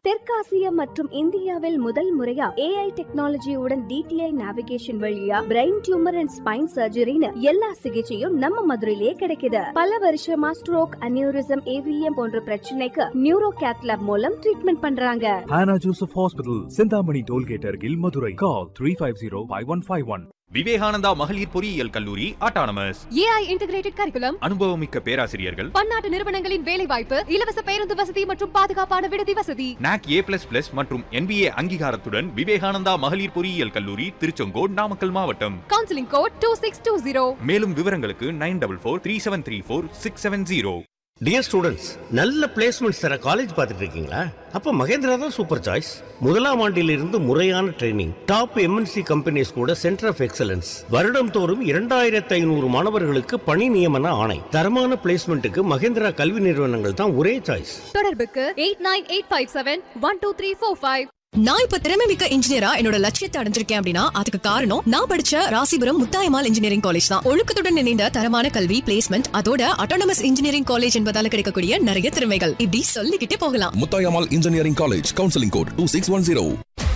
தெற்காசியா மற்றும் இந்தியாவில் முதல் முறையா ஏஐ டெக்னாலஜியுடன் டிடிஐ நேவிகேஷன் வழியா பிரெயின் டியூமர் அண்ட் ஸ்பைன் சர்ஜரின்னு எல்லா சிகிச்சையும் நம்ம மதுரையிலே கிடைக்குது பல வருஷமா ஸ்ட்ரோக் அனியூரிசம் ஏவிஎம் போன்ற பிரச்சனைக்கு நியூரோ கேத்லாப் மூலம் ட்ரீட்மெண்ட் பண்றாங்க Hannah Joseph Hospital, Sindhamani Tollgate, Argil, Madurai. Call 350 5151. Vivekananda மகளிர் பொறியியல் கல்லூரி அட்டானமஸ் ஏஐ இன்டிகிரேட்டட் கரிக்குலம் அனுபவமிக்க பேராசிரியர்கள் பன்னாட்டு நிறுவனங்களின் வேலைவாய்ப்பு இலவச பேருந்து வசதி மற்றும் பாதுகாப்பான விடுதி வசதி நாக் ஏ பிளஸ் பிளஸ் மற்றும் என்பிஏ அங்கீகாரத்துடன் விவேகானந்தா மகளிர் பொறியியல் கல்லூரி திருச்செங்கோடு நாமக்கல் மாவட்டம் counselling code two six two zero மேலும் விவரங்களுக்கு nine double four three seven three four six seven zero dear students நல்ல பிளேஸ்மெண்ட்ஸ் தர காலேஜ் பார்த்துட்டு இருக்கீங்களா அப்ப மகேந்திரா தான் சூப்பர் சாய்ஸ் முதலாம் ஆண்டிலிருந்து முறையான ட்ரைனிங் டாப் எம்என்சி கம்பெனிஸ் கூட சென்டர் ஆஃப் எக்ஸலன்ஸ் வருடம் தோறும் இரண்டாயிரத்து ஐநூறு மாணவர்களுக்கு பணி நியமன ஆணை தரமான பிளேஸ்மெண்ட்டுக்கு மகேந்திரா கல்வி நிறுவனங்கள் தான் ஒரே சாய்ஸ் தொடர்புக்கு eight nine eight five seven one two three four five நான் இப்ப திறமை மிக்க இன்ஜினியரா என்னோட லட்சியத்தை அடைஞ்சிருக்கேன் அப்படின்னா அதுக்கு காரணம் நான் படிச்ச ராசிபுரம் முத்தாயமால் இன்ஜினியரிங் காலேஜ் தான் ஒழுக்கத்துடன் இணைந்த தரமான கல்வி பிளேஸ்மெண்ட் அதோட அட்டானமஸ் இன்ஜினியரிங் காலேஜ் என்பதால கிடைக்கக்கூடிய நிறைய திறமைகள் இப்படி சொல்லிக்கிட்டே போகலாம் Muthayammal engineering college counselling code two six one zero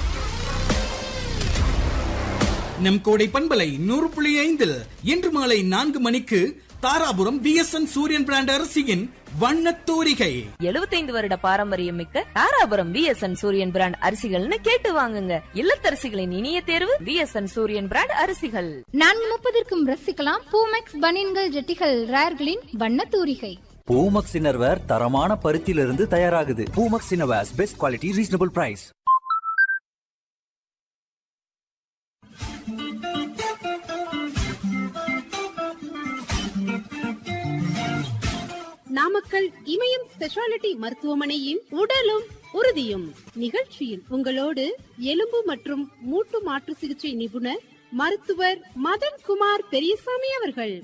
நம் கோடை பண்பலை நூறு புள்ளி ஐந்தில் இன்று மாலை நான்கு மணிக்கு தாராபுரம் பிஎஸ்என் சூரியன் பிராண்ட் அரிசியின் வண்ணத் தூரிகை எழுபத்தைந்து வருட பாரம்பரியம் மிக்க தாராபுரம் பிஎஸ்என் சூரியன் பிராண்ட் அரிசிகள்னு கேட்டு வாங்குங்க இல்லத்தரசிகளின் இனிய தேர்வு பிஎஸ்என் சூரியன் பிராண்ட் அரிசிகள் நான்கு முப்பதற்கும் ரசிக்கலாம் பூமெக்ஸ் பனியன்கள் ஜெட்டிகள் ரேர்களின் வண்ண தூரிகை பூமக்ஸ் இன்னர்வேர் தரமான பருத்தியிலிருந்து தயாராகுது Poomex innerwears best quality reasonable price Namakkal Imayam speciality மருத்துவமனையின் உடலும் உறுதியும் நிகழ்ச்சியில் உங்களோடு எலும்பு மற்றும் மூட்டு மாற்று சிகிச்சை நிபுணர் மருத்துவர் மதன் குமார் பெரியசாமி அவர்கள்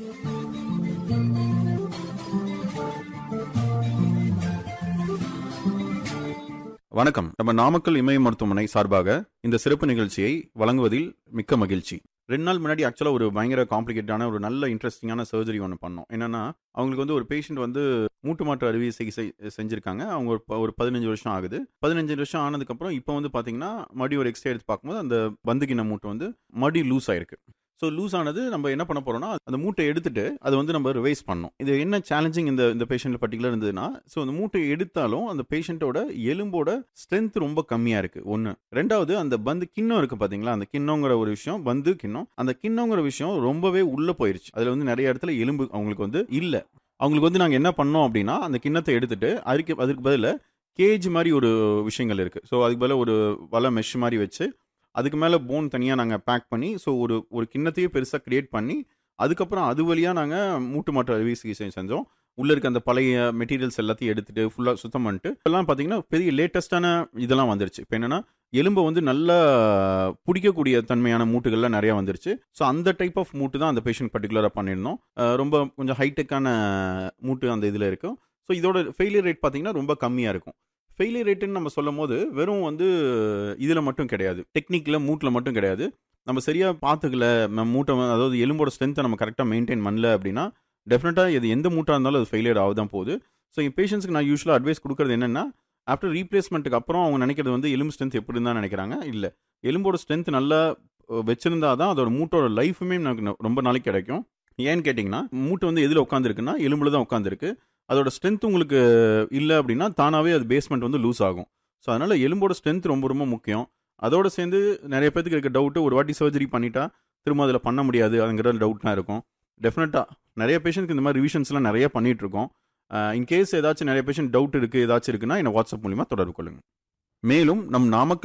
வணக்கம் நம்ம நாமக்கல் இமய மருத்துவமனை சார்பாக இந்த சிறப்பு நிகழ்ச்சியை வழங்குவதில் மிக்க மகிழ்ச்சி ரெண்டு நாள் முன்னாடி ஆக்சுவலாக ஒரு பயங்கர காம்ப்ளிகேட்டான ஒரு நல்ல இன்ட்ரெஸ்டிங்கான சர்ஜரி ஒன்று பண்ணோம் என்னன்னா அவங்களுக்கு வந்து ஒரு பேஷண்ட் வந்து மூட்டு மாற்று அறுவை சிகிச்சை செஞ்சுருக்காங்க அவங்க ஒரு ப- ஒரு பதினஞ்சு வருஷம் ஆகுது பதினஞ்சு வருஷம் ஆனதுக்கப்புறம் இப்போ வந்து பார்த்தீங்கன்னா மறுபடியும் ஒரு எக்ஸ்ரே எடுத்து பார்க்கும்போது அந்த பந்துகின மூட்டு வந்து மறுபடியும் லூஸ் ஆயிருக்கு ஸோ லூஸ் ஆனது நம்ம என்ன பண்ண போறோம்னா அந்த மூட்டை எடுத்துட்டு அதை வந்து நம்ம ரிவைஸ் பண்ணோம் இது என்ன சேலஞ்சிங் இந்த இந்த பேஷண்ட் பர்டிகுலர் இருந்ததுன்னா ஸோ அந்த மூட்டை எடுத்தாலும் அந்த பேஷண்ட்டோட எலும்போட ஸ்ட்ரென்த் ரொம்ப கம்மியா இருக்கு ஒன்று ரெண்டாவது அந்த பந்து கிண்ணம் இருக்கு பாத்தீங்களா அந்த கிண்ணங்கிற ஒரு விஷயம் பந்து கிண்ணம் அந்த கிண்ணங்கிற விஷயம் ரொம்பவே உள்ள போயிருச்சு அதுல வந்து நிறைய இடத்துல எலும்பு அவங்களுக்கு வந்து இல்ல அவங்களுக்கு வந்து நாங்க என்ன பண்ணோம் அப்படின்னா அந்த கிண்ணத்தை எடுத்துட்டு அதுக்கு அதுக்கு பதிலா கேஜ் மாதிரி ஒரு விஷயங்கள் இருக்கு ஸோ அதுக்கு பதிலா ஒரு வலை மெஷ் மாதிரி வச்சு அதுக்கு மேலே போன் தனியாக நாங்கள் பேக் பண்ணி ஸோ ஒரு ஒரு கிண்ணத்தையே பெருசாக கிரியேட் பண்ணி அதுக்கப்புறம் அது வழியாக நாங்கள் மூட்டு மாற்று அறுவை சிகிச்சை செஞ்சோம் உள்ளே இருக்க அந்த பழைய மெட்டீரியல்ஸ் எல்லாத்தையும் எடுத்துட்டு ஃபுல்லாக சுத்தம் பண்ணிட்டு இப்போல்லாம் பார்த்தீங்கன்னா பெரிய லேட்டஸ்டான இதெல்லாம் வந்துருச்சு இப்போ என்னன்னா எலும்பை வந்து நல்லா பிடிக்கக்கூடிய தன்மையான மூட்டுகள்லாம் நிறையா வந்துருச்சு ஸோ அந்த டைப் ஆஃப் மூட்டு தான் அந்த பேஷண்ட் பர்டிகுலராக பண்ணியிருந்தோம் அஹ் ரொம்ப கொஞ்சம் ஹைடெக்கான மூட்டு அந்த இதில் இருக்கும் ஸோ இதோட ஃபெயிலியர் ரேட் பார்த்தீங்கன்னா ரொம்ப கம்மியாக இருக்கும் ஃபெயிலியர் ரேட்டுன்னு நம்ம சொல்லும் போது வெறும் வந்து இதில் மட்டும் கிடையாது டெக்னிக்கில் மூட்டில் மட்டும் கிடையாது நம்ம சரியாக பார்த்துக்கல நம்ம மூட்டை வந்து- அதாவது எலும்போட ஸ்ட்ரென்த்தை நம்ம கரெக்டாக மெயின்டைன் பண்ணல அப்படின்னா டெஃபினட்டாக இது எந்த மூட்டாக இருந்தாலும் அது ஃபெயிலியர் ஆக தான் போகுது ஸோ என் பேஷண்ட்ஸ்க்கு நான் யூஸ்வலாக அட்வைஸ் கொடுக்குறது என்னென்னா ஆஃப்டர் ரீப்ளேஸ்மெண்ட்டுக்கு அப்புறம் அவங்க நினைக்கிறது வந்து எலும்பு ஸ்ட்ரென்த் எப்படி தான் நினைக்கிறாங்க இல்லை எலும்போட ஸ்ட்ரென்த் நல்லா அஹ், வச்சிருந்தா தான் அதோட மூட்டோட லைஃபுமே நமக்கு ந- ரொம்ப நாளைக்கு கிடைக்கும் ஏன்னு கேட்டிங்கன்னா மூட்டை வந்து எதில் உட்காந்துருக்குன்னா எலும்புல தான் உட்காந்துருக்கு அதோட ஸ்ட்ரென்த் உங்களுக்கு இல்லை அப்படின்னா தானாகவே அது பேஸ்மெண்ட் வந்து லூஸ் ஆகும் ஸோ அதனால் எலும்போட ஸ்ட்ரென்த் ரொம்ப ரொம்ப முக்கியம் அதோட சேர்ந்து நிறைய பேத்துக்கு இருக்க டவுட்டு ஒரு வாட்டி சர்ஜரி பண்ணிட்டா திரும்ப அதில் பண்ண முடியாது அதுங்கிற டவுட்லாம் இருக்கும் டெஃபினட்டாக நிறைய பேஷண்ட்க்கு இந்த மாதிரி ரிவிஷன்ஸ்லாம் நிறைய பண்ணிட்டு இருக்கோம் இன்கேஸ் ஏதாச்சும் நிறைய பேஷண்ட் டவுட் இருக்குது ஏதாச்சும் இருக்குன்னா என்னை வாட்ஸ்அப் மூலிமா தொடர்பு கொள்ளுங்கள் மேலும் நம் நாமக்கல்